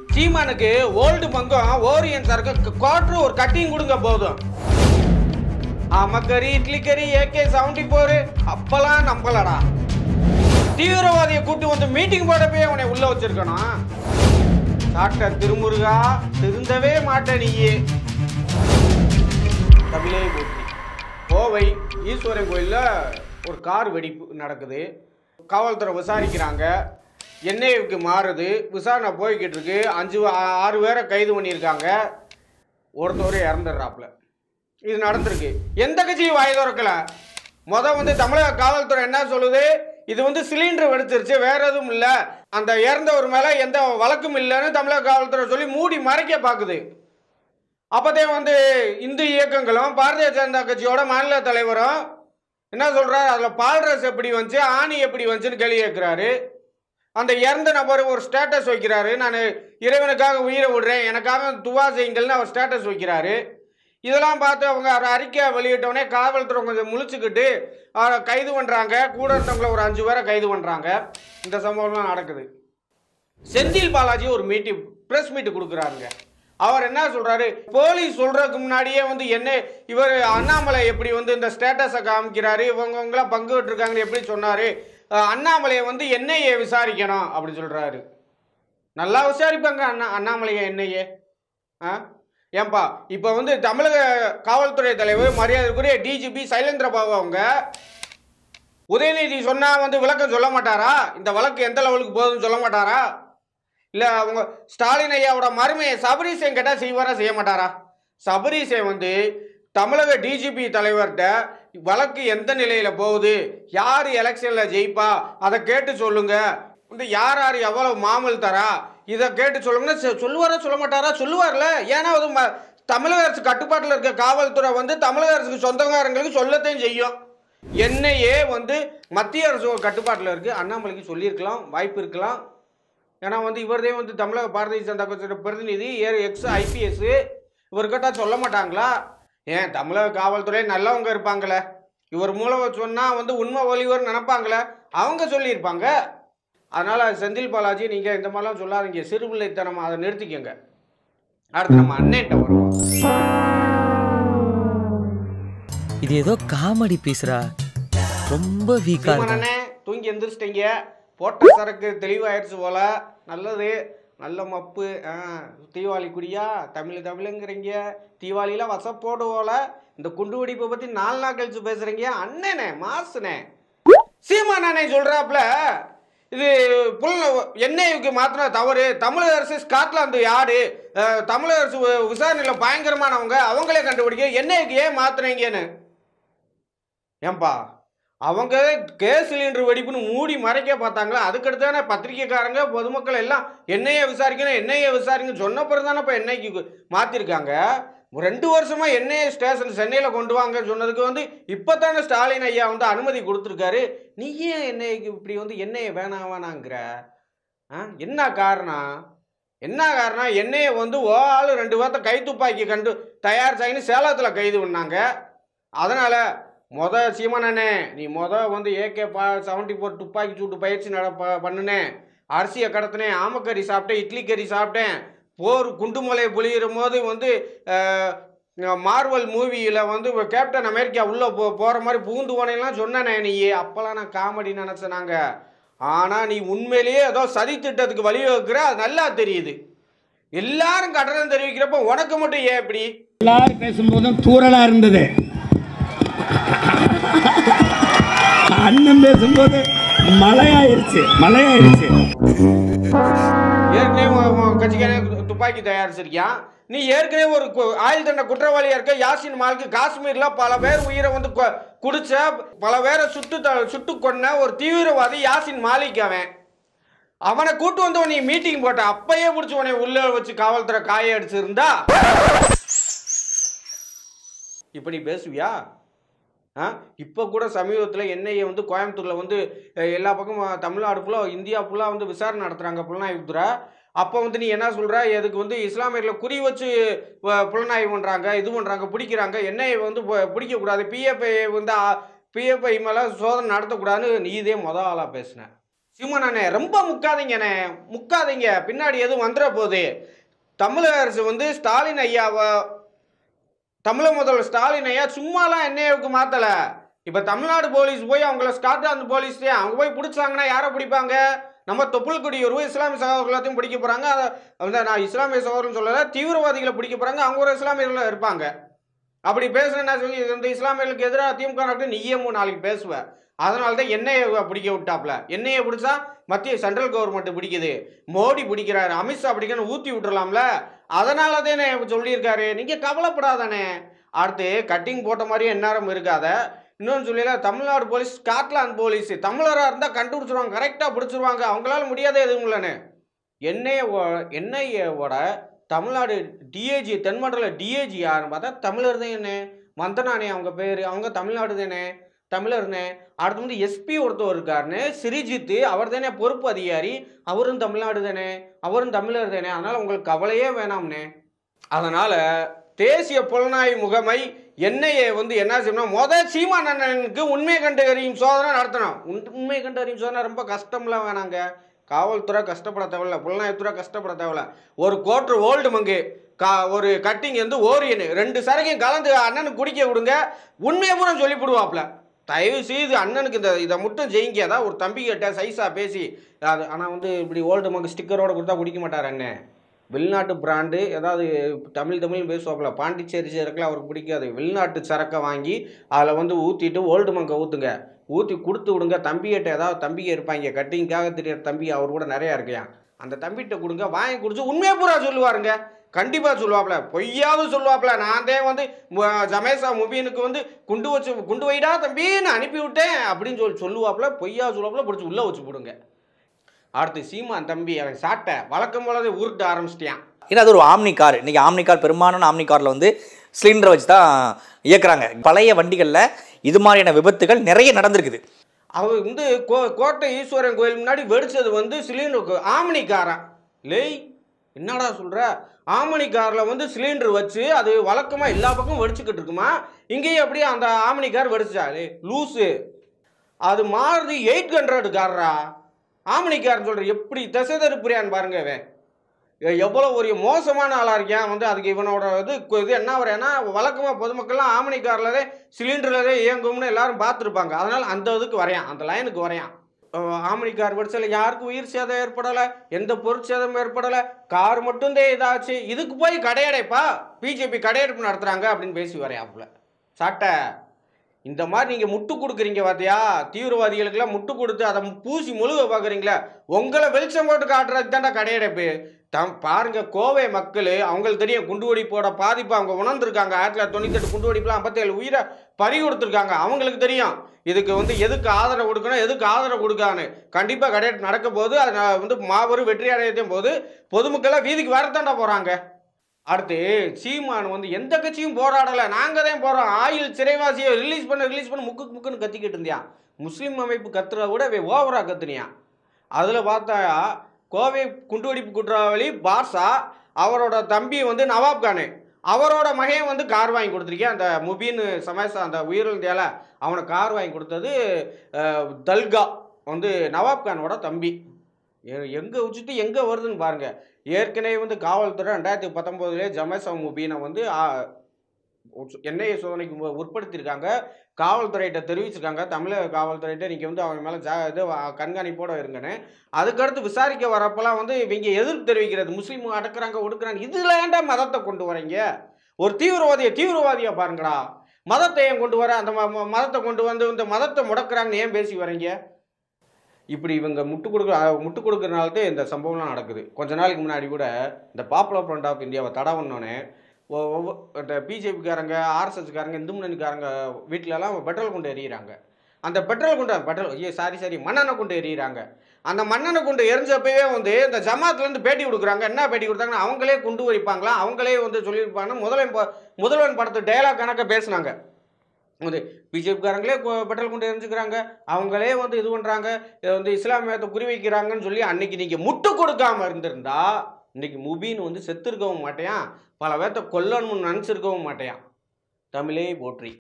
சீமானுக்கு ஓல்டு பங்கம் ஓரியன் சரக்கு குவார்டர் ஒரு கட்டிங் கொடுங்க போதும் ஆமக்கறி இட்லி கறி ஏகே செவன்டி போரு அப்பெல்லாம் நம்பலடா தீவிரவாதியை கூட்டி வந்து மீட்டிங் போடப்பே அவனை உள்ள வச்சிருக்கணும் டாக்டர் திருமுருகா திருந்தவே மாட்ட நீயே தமிழே போற்றி கோவை ஈஸ்வரன் கோயிலில் ஒரு கார் வெடிப்பு நடக்குது காவல்துறை விசாரிக்கிறாங்க என்ஐக்கு மாறுது விசாரணை போய்கிட்டு இருக்கு அஞ்சு ஆ- ஆறு பேரை கைது பண்ணியிருக்காங்க ஒருத்தவர் இறந்துடுறாப்புல இது நடந்திருக்கு எந்த கட்சியும் வாய் திறக்கல முத வந்து தமிழக காவல்துறை என்ன சொல்லுது இது வந்து சிலிண்டர் வெடிச்சிருச்சு வேற எதுவும் இல்லை அந்த இறந்தவர் மேலே எந்த வழக்கும் இல்லைன்னு தமிழக காவல்துறை சொல்லி மூடி மறைக்க பார்க்குது அப்போதே வந்து இந்து இயக்கங்களும் பாரதிய ஜனதா கட்சியோட மாநில தலைவரும் என்ன சொல்றாரு அதில் பால்ரஸ் எப்படி வந்துச்சு ஆணி எப்படி வந்துச்சுன்னு கேள்வி கேட்குறாரு அந்த இறந்த நபர் ஒரு ஸ்டேட்டஸ் வைக்கிறாரு நான் இறைவனுக்காக உயிரை விடுறேன் எனக்காக துவா செய்யுங்கள்னு அவர் ஸ்டேட்டஸ் வைக்கிறாரு இதெல்லாம் பார்த்து அவங்க ஒரு அறிக்கை வெளியிட்டோடனே காவல்துறை கொஞ்சம் முழிச்சுக்கிட்டு அவரை கைது பண்ணுறாங்க கூட இருந்தவங்கள ஒரு அஞ்சு பேரை கைது பண்ணுறாங்க இந்த சம்பவம்லாம் நடக்குது செந்தில் பாலாஜி ஒரு மீட்டிங் ப்ரெஸ் மீட் கொடுக்குறாருங்க அவர் என்ன சொல்றாரு போலீஸ் சொல்றதுக்கு முன்னாடியே வந்து என்ன இவர் அண்ணாமலை எப்படி வந்து இந்த ஸ்டேட்டஸை காமிக்கிறாரு இவங்க இவங்களாம் பங்கு விட்டுருக்காங்கன்னு எப்படி சொன்னாரு அஹ் அண்ணாமலையை வந்து என்னையே விசாரிக்கணும் அப்படின்னு சொல்றாரு நல்லா விசாரிப்பாங்க அண்ணா அண்ணாமலையை என்னையே ஆ ஏன்பா இப்போ வந்து தமிழக காவல்துறை தலைவர் மரியாதைக்குரிய டிஜிபி சைலேந்திர பாபு அவங்க உதயநிதி சொன்னா வந்து விளக்கம் சொல்ல மாட்டாரா இந்த வழக்கு எந்த லெவலுக்கு போகுதுன்னு சொல்ல மாட்டாரா இல்லை அவங்க ஸ்டாலின் ஐயாவோட மருமையை சபரீசன் கேட்டால் செய்வாரா செய்ய மாட்டாரா சபரீசன் வந்து தமிழக டிஜிபி தலைவர்கிட்ட வழக்கு எந்த நிலையில் போகுது யார் எலெக்ஷனில் ஜெயிப்பா அதை கேட்டு சொல்லுங்க வந்து யார் யார் எவ்வளவு மாமூல் தரா இதை கேட்டு சொல்லுங்கன்னா சொ- சொல்லுவாரா சொல்ல மாட்டாரா சொல்லுவார்ல ஏன்னா அது ம- தமிழக அரசு கட்டுப்பாட்டில் இருக்க காவல்துறை வந்து தமிழக அரசுக்கு சொந்தக்காரங்களுக்கு சொல்லத்தையும் செய்யும் என்னையே வந்து மத்திய அரசு கட்டுப்பாட்டில் இருக்குது அண்ணாமலைக்கு சொல்லியிருக்கலாம் வாய்ப்பு இருக்கலாம் ஏன்னா வந்து இவர்தே வந்து தமிழக பாரதிய ஜனதா கட்சியோட பிரதிநிதி ஏர் எக்ஸ் ஐபிஎஸ் இவர்கிட்ட சொல்ல மாட்டாங்களா ஏன் தமிழக காவல்துறை நல்லவங்க இருப்பாங்களே இவர் மூலம் சொன்னால் வந்து உண்மை ஒளிவர் நினைப்பாங்களே அவங்க சொல்லியிருப்பாங்க அதனால் செந்தில் பாலாஜி நீங்கள் இந்த மாதிரிலாம் சொல்லாதீங்க சிறுபிள்ளைத்தனம் அதை நிறுத்திக்கங்க அடுத்து நம்ம அண்ணன்ட்ட வருவோம் இது ஏதோ காமெடி பீஸ்ரா ரொம்ப வீக்கா இருக்கு சீமானண்ணே தூங்கி எந்திரிச்சிட்டீங்க போட்ட சரக்கு தெளிவாயிடுச்சு போல நல்லது நல்ல மப்பு ஆ தீபாவளி குடியா தமிழ் தமிழுங்கிறீங்க தீபாவளியில் வசப்போடு போல இந்த குண்டு வெடிப்பை பற்றி நாலு நாள் கழிச்சு பேசுகிறீங்க அண்ணனே மாசுனே சீமானண்ணே சொல்கிறாப்புல இது புல் என்ஐக்கு மாத்தின தவறு தமிழக அரசு ஸ்காட்லாந்து யாரு அஹ், தமிழக அரசு வி- விசாரணையில் பயங்கரமானவங்க அவங்களே கண்டுபிடிக்க என்ஐக்கு ஏன் மாத்துனீங்கன்னு ஏன்பா அவங்க கேஸ் சிலிண்டர் வெடிப்புன்னு மூடி மறைக்க பார்த்தாங்களா அதுக்கடுத்து தானே பத்திரிக்கைக்காரங்க பொதுமக்கள் எல்லாம் என்னைய விசாரிக்கணும் என்னைய விசாரிக்கணும் சொன்ன பிறகு தானே இப்போ என்னைக்கு மாற்றிருக்காங்க ரெண்டு வருஷமா என்னைய ஸ்டேஷன் சென்னையில் கொண்டு வாங்கன்னு சொன்னதுக்கு வந்து இப்போ தானே ஸ்டாலின் ஐயா வந்து அனுமதி கொடுத்துருக்காரு நீ ஏன் என்னைக்கு இப்படி வந்து என்னைய வேணாம் வேணாங்கிற ஆ என்ன காரணம் என்ன காரணம் என்னைய வந்து ஓ ஆளு ரெண்டு பேர்த்த கை துப்பாக்கி கண்டு தயார் செய்யணும் சேலத்தில் கைது பண்ணாங்க அதனால் மொத சீமானண்ணே நீ மொத வந்து ஏகே பா செவன்ட்டி ஃபோர் துப்பாக்கி சூட்டு பயிற்சி நட ப- பண்ணுனேன் அரிசியை கடத்தினேன் ஆமக்கறி சாப்பிட்டேன் இட்லி கறி சாப்பிட்டேன் போர் குண்டுமலை பொழியிற போது வந்து அஹ், மார்வல் மூவியில் வந்து கேப்டன் அமெரிக்கா உள்ளே போ போகிற மாதிரி பூந்து போனேன்லாம் சொன்னனே நீ அப்போல்லாம் நான் காமெடி நினச்சனாங்க ஆனால் நீ உண்மையிலேயே ஏதோ சதி திட்டத்துக்கு வழிவகுக்கிற அது நல்லா தெரியுது எல்லாரும் கட்டணம் தெரிவிக்கிறப்ப உனக்கு மட்டும் ஏன் இப்படி எல்லாரும் பேசும்போதும் தூரலா இருந்தது அண்ணன் பேசும்போது மழையாயிருச்சு மழையாயிருச்சு ஏற்கனவே உன் உன் கட்சிக்காரே துப்பாக்கி தயாரிச்சிருக்கியான் நீ ஏற்கனவே ஒரு கு- ஆயுள் தண்டனை குற்றவாளியா இருக்க யாசின் மாலுக்கு காஷ்மீர்ல பல பேர் உயிரை வந்து கொ- குடிச்ச பல பேரை சுட்டு த- சுட்டு கொன்ன ஒரு தீவிரவாதி யாசின் மாலிக் அவன் அவனை கூட்டு வந்து நீ மீட்டிங் போட்ட அப்பயே பிடிச்சி உன்னை உள்ள வச்சு காவல்துறை காய அடிச்சிருந்தா இப்ப நீ பேசுவியா ஆ இப்போ கூட சமீபத்தில் என்ஐஏ வந்து கோயம்புத்தூரில் வந்து அஹ், எல்லா பக்கமும் தமிழ்நாடு ஃபுல்லாக இந்தியா ஃபுல்லாக வந்து விசாரணை நடத்துகிறாங்க புலனாய்வுத்துறை அப்போ வந்து நீ என்ன சொல்கிற எதுக்கு வந்து இஸ்லாமியர்களை குறி வச்சு வ- புலனாய்வு பண்ணுறாங்க இது பண்ணுறாங்க பிடிக்கிறாங்க என்ஐஏ வந்து பு- பிடிக்கக்கூடாது பிஎஃப்ஐ வந்து பிஎஃப்ஐ மேலே சோதனை நடத்தக்கூடாதுன்னு நீ இதே மொதல் ஆளாக பேசின சீமானண்ணே ரொம்ப முக்காதீங்கண்ணே முக்காதீங்க பின்னாடி எதுவும் வந்துட போகுது தமிழக அரசு வந்து ஸ்டாலின் ஐயாவை தமிழக முதல்வர் ஸ்டாலின் ஐயா சும்மாலாம் என்ஐஏவுக்கு மாத்தல இப்ப தமிழ்நாடு போலீஸ் போய் அவங்கள ஸ்காட்லாந்து போலீஸ் அவங்க போய் பிடிச்சாங்கன்னா யாரை பிடிப்பாங்க நம்ம தொப்புள்குடியூர் இஸ்லாமிய சகோதரர்கள் எல்லாத்தையும் பிடிக்க போறாங்க அதை வந்து நான் இஸ்லாமிய சகோதரன் சொல்லல தீவிரவாதிகளை பிடிக்க போறாங்க அவங்க ஒரு இஸ்லாமியர்கள் இருப்பாங்க அப்படி பேசுனா சொல்லி இந்த இஸ்லாமியர்களுக்கு எதிராக திமுக நாட்டு நீயும் நாளைக்கு பேசுவ அதனால தான் என்ஐஏ பிடிக்க விட்டாப்ல என்ஐஏ பிடிச்சா மத்திய சென்ட்ரல் கவர்மெண்ட் பிடிக்குது மோடி பிடிக்கிறாரு அமித்ஷா பிடிக்கணும் ஊற்றி விட்டுறலாம்ல அதனால தானே சொல்லியிருக்காரு நீங்கள் கவலைப்படாதானே அடுத்து கட்டிங் போட்ட மாதிரியே எந்நேரம் இருக்காத இன்னொன்று சொல்லல தமிழ்நாடு போலீஸ் ஸ்காட்லாந்து போலீஸ் தமிழராக இருந்தால் கண்டுபிடிச்சிருவாங்க கரெக்டாக பிடிச்சிருவாங்க அவங்களால முடியாத எதுவும் இல்லைன்னு என்ஐஏ என்ஐஏவோட தமிழ்நாடு டிஏஜி தென்மண்டல டிஏஜி யாருன்னு பார்த்தா தமிழர் தான் என்ன வந்தனானே அவங்க பேர் அவங்க தமிழ்நாடு தானே தமிழர்னே அடுத்து வந்து எஸ்பி ஒருத்தர் இருக்காருன்னு சிரிஜித்து அவர் தானே பொறுப்பு அதிகாரி அவரும் தமிழ்நாடு தானே அவரும் தமிழர் தானே அதனால் உங்களுக்கு கவலையே வேணாம்னே அதனால் தேசிய புலனாய்வு முகமை என்ஐஏ வந்து என்ன செய்யணும் முத சீமான் அண்ணனுக்கு உண்மை கண்டறியும் சோதனை நடத்தணும் உண்- உண்மை கண்டறியும் சோதனை ரொம்ப கஷ்டம்லாம் வேணாங்க காவல்துறை கஷ்டப்பட தேவையில்ல புலனாய்வுத்துறை கஷ்டப்பட தேவையில்ல ஒரு கோட்ரு ஓல்டு மங்கு கா ஒரு கட்டிங் வந்து ஓரியனு ரெண்டு சரக்கையும் கலந்து அண்ணனுக்கு குடிக்க விடுங்க உண்மையை பூரா சொல்லிவிடுவாப்ல தயவு செய்து அண்ணனுக்கு இந்த இதை மட்டும் ஜெயிங்க அதான் ஒரு தம்பி கிட்ட சைஸாக பேசி அது ஆனால் வந்து இப்படி ஓல்டு மங்கு ஸ்டிக்கரோட கொடுத்தா குடிக்க மாட்டார் அண்ணன் வெளிநாட்டு பிராண்டு ஏதாவது தமிழ் தமிழ் பேசுவாப்புல பாண்டிச்சேரி சரக்குலாம் அவருக்கு பிடிக்காது வெளிநாட்டு சரக்கை வாங்கி அதில் வந்து ஊற்றிட்டு ஓல்டு மங்கை ஊற்றுங்க ஊற்றி கொடுத்து விடுங்க தம்பிகிட்ட ஏதாவது தம்பிங்க இருப்பாங்க கட்டிங்காக தெரியாத தம்பி அவர் கூட நிறையா இருக்கையா அந்த தம்பிகிட்ட கொடுங்க வாங்கி குடிச்சு உண்மையை பூரா சொல்லுவாருங்க கண்டிப்பாக சொல்லுவாப்ல பொய்யாவது சொல்லுவாப்ல நான் தான் வந்து மு- ஜமேசா முபீனுக்கு வந்து குண்டு வச்சு குண்டு வைடா தம்பின்னு அனுப்பி விட்டேன் அப்படின்னு சொல்லி சொல்லுவாப்ல பொய்யா சொல்லுவாப்ல பிடிச்சி உள்ளே வச்சு போடுங்க அடுத்து சீமான் தம்பி அவன் சாட்டை வழக்கம் போலவே உருட்ட ஆரம்பிச்சிட்டியான் ஏன்னா அது ஒரு ஆம்னி கார் இன்றைக்கி ஆம்னி கார் பெரும்பாலான ஆம்னி காரில் வந்து சிலிண்டரை வச்சு தான் இயக்குறாங்க பழைய வண்டிகளில் இது மாதிரியான விபத்துகள் நிறைய நடந்திருக்குது அவர் வந்து கோ கோட்டை ஈஸ்வரன் கோயில் முன்னாடி வெடிச்சது வந்து சிலிண்டருக்கு ஆமணி காரன் லேய் என்னடா சொல்ற ஆமணி காரில் வந்து சிலிண்டர் வச்சு அது வழக்கமாக எல்லா பக்கமும் வெடிச்சுக்கிட்டு இருக்குமா இங்கேயும் அப்படியே அந்த ஆமணி கார் வெடிச்சா லே லூஸு அது மாறுதி எயிட் ஹண்ட்ரட் காரரா ஆமணி காரன் சொல்ற எப்படி திசை தருப்புறியான்னு பாருங்க இவன் எ- எவ்வளோ ஒரு மோசமான ஆளாக இருக்கான் வந்து அதுக்கு இவனோட இது கு- இது என்ன வரேன்னா வழக்கமாக பொதுமக்கள்லாம் ஆமணி கார்லதே சிலிண்டர்லதே இயங்கும்னு எல்லாரும் பார்த்துருப்பாங்க அதனால் அந்த இதுக்கு வரையான் அந்த லைனுக்கு வரையான் அஹ் ஆமணி கார் படிச்சல யாருக்கும் உயிர் சேதம் ஏற்படலை எந்த பொருட்சேதமும் ஏற்படலை கார் மட்டும்தான் இதாச்சு இதுக்கு போய் கடையடைப்பா பிஜேபி கடையடைப்பு நடத்துகிறாங்க அப்படின்னு பேசி வரையாப்புல சாட்டை இந்த மாதிரி நீங்கள் முட்டு கொடுக்குறீங்க பார்த்தியா தீவிரவாதிகளுக்கெல்லாம் முட்டு கொடுத்து அதை பூசி முழுக பார்க்குறீங்களே உங்களை வெளிச்சம் போட்டு காட்டுறதுக்கு தான்டா கடையடைப்பு தம் பாருங்க கோவை மக்கள் அவங்களுக்கு தெரியும் குண்டுவெடிப்போட பாதிப்பு அவங்க உணர்ந்துருக்காங்க ஆயிரத்தி தொள்ளாயிரத்தி தொண்ணூத்தெட்டு குண்டுவெடிப்புலாம் ஐம்பத்தேழு உயிரை பறி கொடுத்துருக்காங்க அவங்களுக்கு தெரியும் இதுக்கு வந்து எதுக்கு ஆதரவு கொடுக்கணும் எதுக்கு ஆதரவு கொடுக்கான்னு கண்டிப்பாக கடையெடுப்பு நடக்க போது அது நான் வந்து மாபெரும் வெற்றி அடையத்தையும் போது பொதுமக்கள்லாம் வீதிக்கு வரத்தாண்டா போகிறாங்க அடுத்து சீமான் வந்து எந்த கட்சியும் போராடலை நாங்கள் தான் போகிறோம் ஆயில் சிறைவாசியை ரிலீஸ் பண்ண ரிலீஸ் பண்ண முக்கு முக்குன்னு கத்திக்கிட்டு இருந்தியான் முஸ்லீம் அமைப்பு கத்துறத விட ஓவராக கத்துனியான் அதில் பார்த்தா கோவை குண்டுவெடிப்பு குற்றவாளி பாஷா அவரோட தம்பி வந்து நவாப் கானு அவரோட மகன் வந்து கார் வாங்கி கொடுத்துருக்கேன் அந்த முபீன் சமேசா அந்த உயிரிழந்தையால அவனை கார் வாங்கி கொடுத்தது அஹ், தல்கா வந்து நவாப் கானோட தம்பி எங்கே வச்சுட்டு எங்கே வருதுன்னு பாருங்க ஏற்கனவே வந்து காவல்துறை ரெண்டாயிரத்தி பத்தொம்போதுலேயே ஜமேசா முபீனை வந்து என்ஐஏ சோதனைக்கு மு- உட்படுத்தியிருக்காங்க காவல்துறையிட்ட தெரிவிச்சிருக்காங்க தமிழக காவல்துறையிட்ட நீங்கள் வந்து அவங்க மேலே ஜா இது வ- கண்காணிப்போட இருங்கன்னு அதுக்கடுத்து விசாரிக்க வரப்பெல்லாம் வந்து இவங்க எதிர்ப்பு தெரிவிக்கிறது முஸ்லீம் அடக்குறாங்க ஒடுக்குறாங்க இதில் ஏன்டா மதத்தை கொண்டு வரீங்க ஒரு தீவிரவாதியை தீவிரவாதியா பாருங்கடா மதத்தை ஏன் கொண்டு வர அந்த ம- ம- மதத்தை கொண்டு வந்து இந்த மதத்தை முடக்குறாங்கன்னு ஏன் பேசி வரீங்க இப்படி இவங்க முட்டு கொடுக்குற அஹ் முட்டு கொடுக்குறனால தான் இந்த சம்பவம்லாம் நடக்குது கொஞ்ச நாளைக்கு முன்னாடி கூட இந்த பாப்புலர் ஃப்ரண்ட் ஆஃப் இந்தியாவை தடை பண்ணோன்னே ஒ- ஒவ்வொ- இந்த பிஜேபிக்காரங்க ஆர்எஸ்எஸ்காரங்க இந்து முன்னணிக்காரங்க வீட்டிலலாம் பெட்ரோல் கொண்டு எறிகிறாங்க அந்த பெட்ரோல் குண்டு பெட்ரோல் ஐயோ சாரி சாரி மண்ணெண்ணெய் கொண்டு எறிகிறாங்க அந்த மண்ணெண்ணெய் கொண்டு எரிஞ்சப்பவே வந்து இந்த ஜமாத்லேருந்து பேட்டி கொடுக்குறாங்க என்ன பேட்டி கொடுத்தாங்கன்னா அவங்களே குண்டு வைப்பாங்களா அவங்களே வந்து சொல்லியிருப்பாங்க முதல்வன் ப- முதல்வன் படத்து டயலாக் கணக்க பேசுனாங்க வந்து பிஜேபிக்காரங்களே பெட்ரோல் கொண்டு எரிஞ்சுக்கிறாங்க அவங்களே வந்து இது பண்ணுறாங்க வந்து இஸ்லாமியத்தை குறி வைக்கிறாங்கன்னு சொல்லி அன்னைக்கு நீங்கள் முட்டு கொடுக்காம இருந்திருந்தா இன்னைக்கு முபீன் வந்து செத்துருக்கவும் மாட்டேன் பல பேர்த்த கொல்லணும்னு நினச்சிருக்கவும் மாட்டேன் தமிழே போற்றி